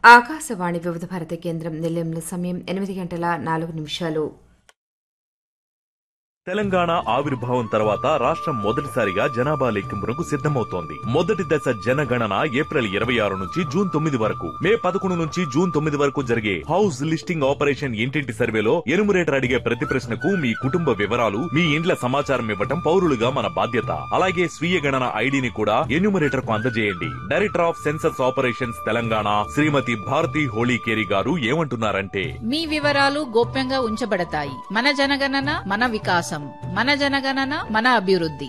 ఆకాశవాణి వివిధ భారతి కేంద్రం నిలయంలో సమయం ఎనిమిది గంటల నాలుగు నిమిషాలు తెలంగాణ ఆవిర్భావం తర్వాత రాష్ట్రం మొదటిసారిగా జనాభా లెక్కింపునకు సిద్ధమవుతోంది మొదటి దశ జనగణన ఏప్రిల్ ఇరవై ఆరు నుంచి జూన్ తొమ్మిది వరకు మే పదకొండు నుంచి జూన్ తొమ్మిది వరకు జరిగే హౌస్ లిస్టింగ్ ఆపరేషన్ ఇంటింటి సర్వేలో ఎనుమరేటర్ అడిగే ప్రతి ప్రశ్నకు మీ కుటుంబ వివరాలు మీ ఇండ్ల సమాచారం ఇవ్వటం పౌరులుగా మన బాధ్యత అలాగే స్వీయ గణన ఐడిని కూడా ఎన్యూమరేటర్ కు అందజేయండి director of census operations Telangana Shrimati Bharati Holikeri గారు ఏమంటున్నారంటే మీ వివరాలు గోప్యంగా ఉంచబడతాయి మన జనగణన మన వికాసం మన జనగణన మన అభివృద్ధి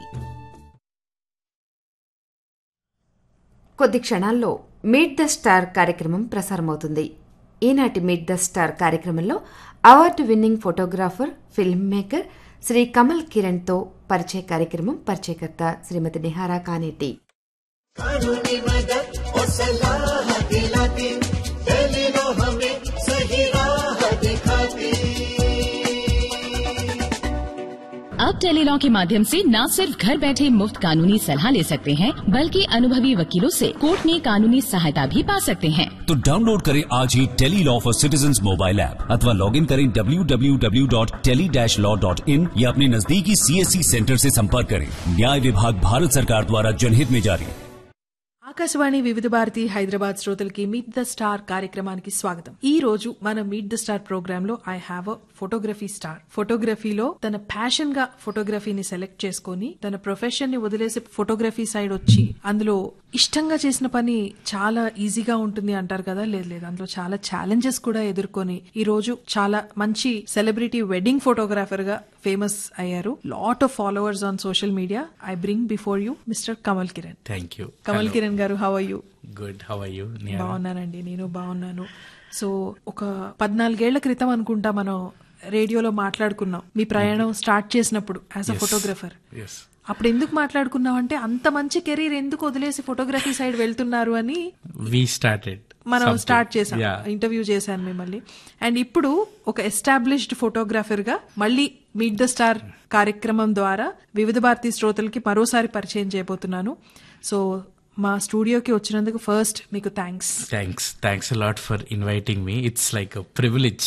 కొద్ది క్షణాల్లో మీట్ ద స్టార్ కార్యక్రమం ప్రసారమవుతుంది ఈనాటి మీట్ ద స్టార్ కార్యక్రమంలో award winning photographer film maker Shri Kamal కిరణ్తో పరిచయ కార్యక్రమం పరిచయకర్త శ్రీమతి నిహారా కానేటి कानूनी मदद और सलाह दिलाती टेलीनो हमें सही राह दिखाती अब टेलीलॉ के माध्यम से न सिर्फ घर बैठे मुफ्त कानूनी सलाह ले सकते हैं बल्कि अनुभवी वकीलों से कोर्ट में कानूनी सहायता भी पा सकते हैं तो डाउनलोड करें आज ही tele law for citizen mobile app अथवा लॉग इन करें www.tele-law.in या अपने नजदीकी सीएससी सेंटर से संपर्क करें न्याय विभाग भारत सरकार द्वारा जनहित में जारी ఆకాశవాణి వివిధ భారతి హైదరాబాద్ శ్రోతలకి మీట్ ద స్టార్ కార్యక్రమానికి స్వాగతం ఈ రోజు మన మీట్ ద స్టార్ ప్రోగ్రామ్ లో I have a photography star ఫోటోగ్రఫీలో తన ప్యాషన్ గా ఫోటోగ్రఫీని సెలెక్ట్ చేసుకుని తన ప్రొఫెషన్ ని వదిలేసి ఫోటోగ్రఫీ సైడ్ వచ్చి అందులో ఇష్టంగా చేసిన పని చాలా ఈజీగా ఉంటుంది అంటారు కదా లేదు లేదు అందులో చాలా ఛాలెంజెస్ కూడా ఎదుర్కొని ఈ రోజు చాలా మంచి సెలబ్రిటీ వెడ్డింగ్ ఫోటోగ్రాఫర్ గా ఫేమస్ అయ్యారు lot of followers on social media I bring before you mister Kamal Kiran thank you Kamal Kiran గారు how are you good how are you బాగున్నానండి నేను బాగున్నాను సో ఒక పద్నాలుగేళ్ల క్రితం అనుకుంటా మనం రేడియోలో మాట్లాడుకున్నాం మీ ప్రయాణం స్టార్ట్ చేసినప్పుడు యాజ్ అ ఫోటోగ్రఫర్ ఎస్ అప్పుడు ఎందుకు మాట్లాడుకున్నాం అంటే అంత మంచి కెరీర్ ఎందుకు వదిలేసి ఫోటోగ్రఫీ సైడ్ వెళ్తున్నారు అని వి స్టార్టెడ్ మనం స్టార్ట్ చేసాం ఇంటర్వ్యూ చేశాను మిమ్మల్ని అండ్ ఇప్పుడు ఒక ఎస్టాబ్లిష్డ్ ఫోటోగ్రాఫర్ గా మళ్ళీ మీట్ ద స్టార్ కార్యక్రమం ద్వారా వివిధ భారతీ శ్రోతలకి మరోసారి పరిచయం చేయబోతున్నాను సో మా స్టూడియోకి వచ్చినందుకు ఫస్ట్ మీకు thanks thanks thanks a lot for inviting me it's like privilege